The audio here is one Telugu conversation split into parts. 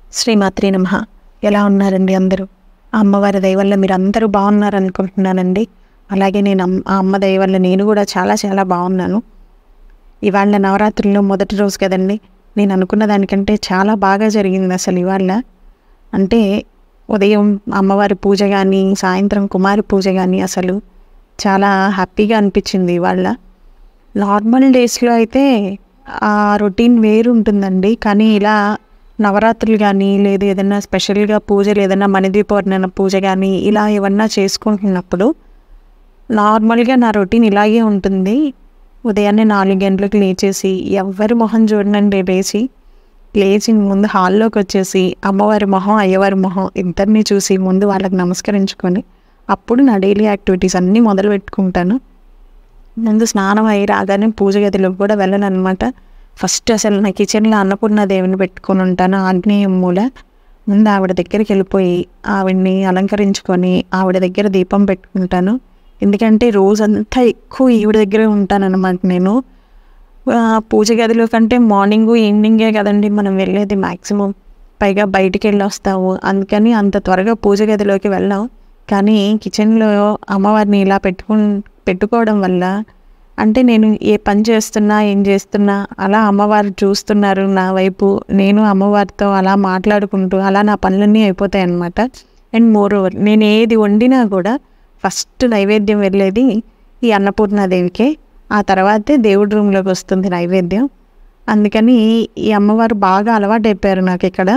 శ్రీమాత్రి నమః ఎలా ఉన్నారండి అందరూ ఆ అమ్మవారి దయ వల్ల మీరు అందరూ బాగున్నారు అనుకుంటున్నానండి అలాగే నేను అమ్- ఆ అమ్మ దయ వల్ల నేను కూడా చాలా చాలా బాగున్నాను ఇవాళ నవరాత్రుల్లో మొదటి రోజు కదండి నేను అనుకున్న దానికంటే చాలా బాగా జరిగింది అసలు ఇవాళ అంటే ఉదయం అమ్మవారి పూజ కానీ సాయంత్రం కుమారి పూజ కానీ అసలు చాలా హ్యాపీగా అనిపించింది ఇవాళ నార్మల్ డేస్లో అయితే ఆ రొటీన్ వేరు ఉంటుందండి కానీ ఇలా నవరాత్రులు కానీ లేదు ఏదైనా స్పెషల్గా పూజలు ఏదైనా మణిదీపవర్ణన పూజ కానీ ఇలా ఏమన్నా చేసుకుంటున్నప్పుడు నార్మల్గా నా రొటీన్ ఇలాగే ఉంటుంది ఉదయాన్నే నాలుగు గంటలకు లేచేసి ఎవరి మొహం చూడనండి లేచి లేచి ముందు హాల్లోకి వచ్చేసి అమ్మవారి మొహం అయ్యవారి మొహం ఇద్దరిని చూసి ముందు వాళ్ళకి నమస్కరించుకొని అప్పుడు నా డైలీ యాక్టివిటీస్ అన్నీ మొదలు పెట్టుకుంటాను ముందు స్నానం అయ్యి రాగానే పూజ గదిలోకి కూడా వెళ్ళను అనమాట ఫస్ట్ అసలు నా కిచెన్లో అన్నపూర్ణ దేవిని పెట్టుకొని ఉంటాను ఆగ్నేయం మూల ముందు ఆవిడ దగ్గరికి వెళ్ళిపోయి ఆవిడ్ని అలంకరించుకొని ఆవిడ దగ్గర దీపం పెట్టుకుంటాను ఎందుకంటే రోజంతా ఎక్కువ ఈవిడ దగ్గరే ఉంటాను అనమాట నేను ఆ, పూజ గదిలో కంటే మార్నింగ్ ఈవినింగే కదండి మనం వెళ్ళేది మ్యాక్సిమం పైగా బయటికి వెళ్ళి వస్తాము అందుకని అంత త్వరగా పూజ గదిలోకి వెళ్ళాం కానీ కిచెన్లో అమ్మవారిని ఇలా పెట్టుకు పెట్టుకోవడం వల్ల అంటే నేను ఏ పని చేస్తున్నా ఏం చేస్తున్నా అలా అమ్మవారు చూస్తున్నారు నా వైపు నేను అమ్మవారితో అలా మాట్లాడుకుంటూ అలా నా పనులన్నీ అయిపోతాయి అన్నమాట అండ్ మోర్ ఓవర్ నేను ఏది వండినా కూడా ఫస్ట్ నైవేద్యం వెళ్ళేది ఈ అన్నపూర్ణాదేవికే ఆ తర్వాతే దేవుడి రూమ్లోకి వస్తుంది నైవేద్యం అందుకని ఈ అమ్మవారు బాగా అలవాటు అయిపోయారు నాకు ఇక్కడ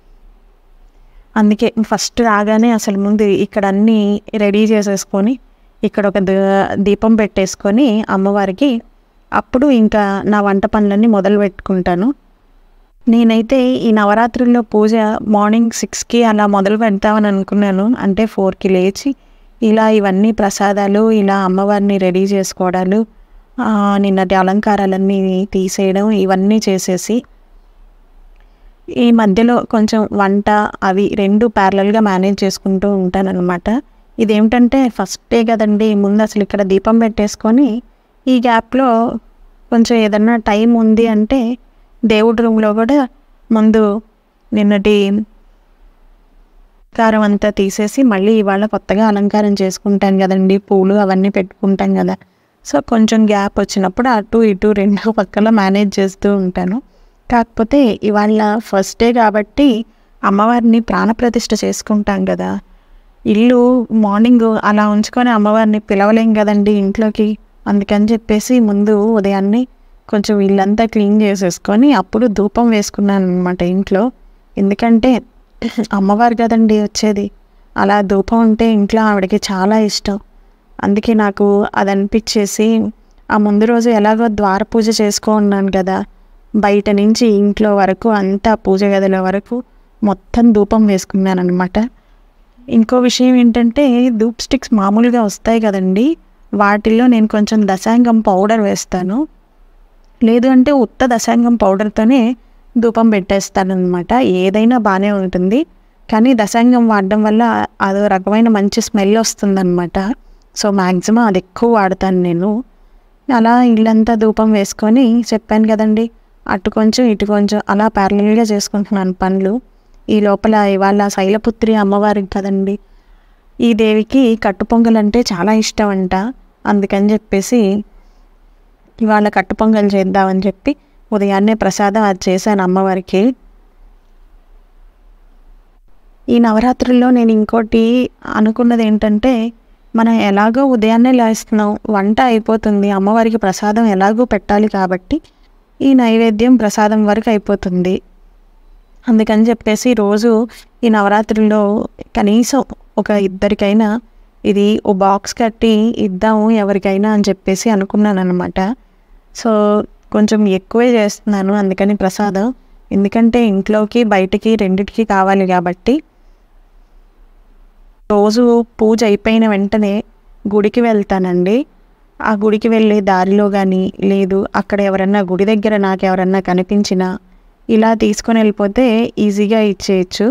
అందుకే ఫస్ట్ రాగానే అసలు ముందు ఇక్కడ అన్నీ రెడీ చేసేసుకొని ఇక్కడ ఒక ద- దీపం పెట్టేసుకొని అమ్మవారికి అప్పుడు ఇంకా నా వంట పనులన్నీ మొదలు పెట్టుకుంటాను నేనైతే ఈ నవరాత్రుల్లో పూజ మార్నింగ్ సిక్స్కి అలా మొదలు పెడతామని అనుకున్నాను అంటే ఫోర్కి లేచి ఇలా ఇవన్నీ ప్రసాదాలు ఇలా అమ్మవారిని రెడీ చేసుకోవడాలు ఆ, నిన్నటి అలంకారాలన్నీ తీసేయడం ఇవన్నీ చేసేసి ఈ మధ్యలో కొంచెం వంట అవి రెండు ప్యారలల్గా మేనేజ్ చేసుకుంటూ ఉంటానన్నమాట ఇదేమిటంటే ఫస్ట్ డే కదండి ముందు అసలు ఇక్కడ దీపం పెట్టేసుకొని ఈ గ్యాప్లో కొంచెం ఏదన్నా టైం ఉంది అంటే దేవుడి రూమ్లో కూడా ముందు నిన్నటి అలంకారం అంతా తీసేసి మళ్ళీ ఇవాళ కొత్తగా అలంకారం చేసుకుంటాను కదండి పూలు అవన్నీ పెట్టుకుంటాం కదా సో కొంచెం గ్యాప్ వచ్చినప్పుడు అటు ఇటు రెండు పక్కల మేనేజ్ చేస్తూ ఉంటాను కాకపోతే ఇవాళ ఫస్ట్ డే కాబట్టి అమ్మవారిని ప్రాణప్రతిష్ఠ చేసుకుంటాం కదా ఇల్లు మార్నింగ్ అలా ఉంచుకొని అమ్మవారిని పిలవలేం కదండి ఇంట్లోకి అందుకని చెప్పేసి ముందు ఉదయాన్నే కొంచెం ఇల్లంతా క్లీన్ చేసేసుకొని అప్పుడు ధూపం వేసుకున్నాను అనమాట ఇంట్లో ఎందుకంటే అమ్మవారు కదండి వచ్చేది అలా ధూపం ఉంటే ఇంట్లో ఆవిడకి చాలా ఇష్టం అందుకే నాకు అది అనిపించేసి ఆ ముందు రోజు ఎలాగో ద్వార పూజ చేసుకో ఉన్నాను కదా బయట నుంచి ఇంట్లో వరకు అంతా పూజ గదిలో వరకు మొత్తం ధూపం వేసుకున్నాను అనమాట ఇంకో విషయం ఏంటంటే ధూప్ స్టిక్స్ మామూలుగా వస్తాయి కదండి వాటిల్లో నేను కొంచెం దశాంగం పౌడర్ వేస్తాను లేదు అంటే ఉత్త దశాంగం పౌడర్తోనే ధూపం పెట్టేస్తాను అనమాట ఏదైనా బాగానే ఉంటుంది కానీ దశాంగం వాడడం వల్ల అదో రకమైన మంచి స్మెల్ వస్తుందన్నమాట సో మ్యాక్సిమం అది ఎక్కువ వాడతాను నేను అలా ఇల్లంతా ధూపం వేసుకొని చెప్పాను కదండి అటు కొంచెం ఇటు కొంచెం అలా ప్యారలల్గా చేసుకుంటున్నాను పనులు ఈ లోపల ఇవాళ శైలపుత్రి అమ్మవారికి కదండి ఈ దేవికి కట్టు పొంగల్ అంటే చాలా ఇష్టం అంట అందుకని చెప్పేసి ఇవాళ కట్టు పొంగల్ చేద్దామని చెప్పి ఉదయాన్నే ప్రసాదం అది చేశాను అమ్మవారికి ఈ నవరాత్రుల్లో నేను ఇంకోటి అనుకున్నది ఏంటంటే మనం ఎలాగో ఉదయాన్నే లేస్తున్నాం వంట అయిపోతుంది అమ్మవారికి ప్రసాదం ఎలాగో పెట్టాలి కాబట్టి ఈ నైవేద్యం ప్రసాదం వరకు అయిపోతుంది అందుకని చెప్పేసి రోజు ఈ నవరాత్రుల్లో కనీసం ఒక ఇద్దరికైనా ఇది ఓ బాక్స్ కట్టి ఇద్దాము ఎవరికైనా అని చెప్పేసి అనుకున్నాను అనమాట సో కొంచెం ఎక్కువే చేస్తున్నాను అందుకని ప్రసాదం ఎందుకంటే ఇంట్లోకి బయటికి రెండిటికి కావాలి కాబట్టి రోజు పూజ అయిపోయిన వెంటనే గుడికి వెళ్తానండి ఆ గుడికి వెళ్ళే దారిలో కానీ లేదు అక్కడ ఎవరన్నా గుడి దగ్గర నాకు ఎవరన్నా కనిపించినా ఇలా తీసుకొని వెళ్ళిపోతే ఈజీగా ఇచ్చేయచ్చు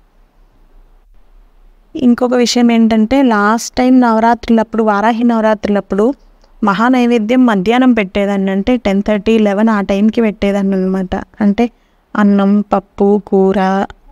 ఇంకొక విషయం ఏంటంటే లాస్ట్ టైం నవరాత్రులప్పుడు వారాహి నవరాత్రులప్పుడు మహా నైవేద్యం మధ్యాహ్నం పెట్టేదాన్ని అంటే టెన్ థర్టీ లెవెన్ ఆ టైంకి పెట్టేదాన్ని అనమాట అంటే అన్నం పప్పు కూర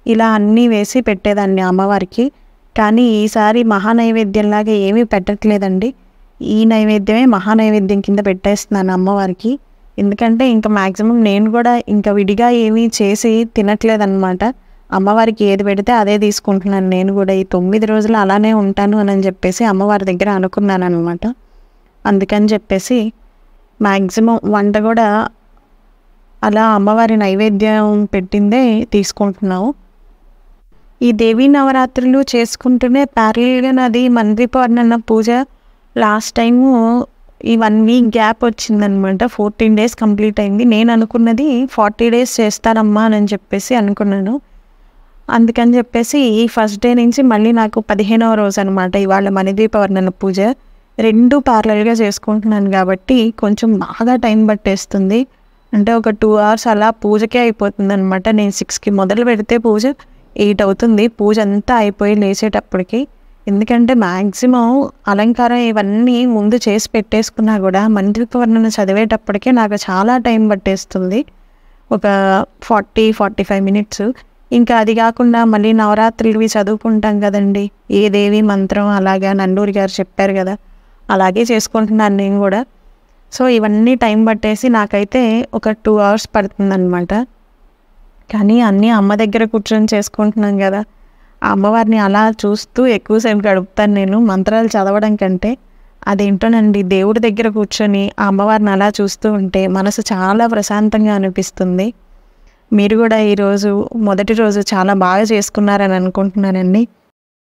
ఇలా అన్నీ వేసి పెట్టేదాన్ని అమ్మవారికి కానీ ఈసారి మహా నైవేద్యంలాగా ఏమీ పెట్టట్లేదండి ఈ నైవేద్యమే మహా నైవేద్యం కింద పెట్టేస్తున్నాను అమ్మవారికి ఎందుకంటే ఇంకా మ్యాక్సిమం నేను కూడా ఇంకా విడిగా ఏమీ చేసి తినట్లేదన్నమాట అమ్మవారికి ఏది పెడితే అదే తీసుకుంటున్నాను నేను కూడా ఈ తొమ్మిది రోజులు అలానే ఉంటాను అని చెప్పేసి అమ్మవారి దగ్గర అనుకున్నాను అనమాట అందుకని చెప్పేసి మ్యాక్సిమం వంట కూడా అలా అమ్మవారి నైవేద్యం పెట్టిందే తీసుకుంటున్నాము ఈ దేవీ నవరాత్రులు చేసుకుంటూనే ప్యారల్గా నాది మంత్రి పౌర్ణన్న పూజ లాస్ట్ టైము ఈ వన్ వీక్ గ్యాప్ వచ్చిందనమాట ఫోర్టీన్ డేస్ కంప్లీట్ అయింది నేను అనుకున్నది ఫార్టీ డేస్ చేస్తానమ్మా అని చెప్పేసి అనుకున్నాను అందుకని చెప్పేసి ఈ ఫస్ట్ డే నుంచి మళ్ళీ నాకు పదిహేనవ రోజు అనమాట ఇవాళ మణిదీపవర్ణన పూజ రెండు ప్యారలల్గా చేసుకుంటున్నాను కాబట్టి కొంచెం బాగా టైం పట్టేస్తుంది అంటే ఒక టూ అవర్స్ అలా పూజకే అయిపోతుంది అనమాట నేను సిక్స్కి మొదలు పెడితే పూజ ఎయిట్ అవుతుంది పూజ అంతా అయిపోయి లేచేటప్పటికి ఎందుకంటే మ్యాక్సిమం అలంకారం ఇవన్నీ ముందు చేసి పెట్టేసుకున్నా కూడా మంత్రివర్ణన చదివేటప్పటికే నాకు చాలా టైం పట్టేస్తుంది ఒక ఫార్టీ ఫార్టీ ఫైవ్ మినిట్స్ ఇంకా అది కాకుండా మళ్ళీ నవరాత్రులవి చదువుకుంటాం కదండి ఏ దేవి మంత్రం అలాగా నండూరి గారు చెప్పారు కదా అలాగే చేసుకుంటున్నాను నేను కూడా సో ఇవన్నీ టైం పట్టేసి నాకైతే ఒక టూ అవర్స్ పడుతుందన్నమాట కానీ అన్నీ అమ్మ దగ్గర కూర్చొని చేసుకుంటున్నాం కదా ఆ అమ్మవారిని అలా చూస్తూ ఎక్కువసేపు గడుపుతాను నేను మంత్రాలు చదవడం కంటే అదేంటోనండి దేవుడి దగ్గర కూర్చొని ఆ అమ్మవారిని అలా చూస్తూ ఉంటే మనసు చాలా ప్రశాంతంగా అనిపిస్తుంది మీరు కూడా ఈరోజు మొదటి రోజు చాలా బాగా చేసుకున్నారని అనుకుంటున్నానండి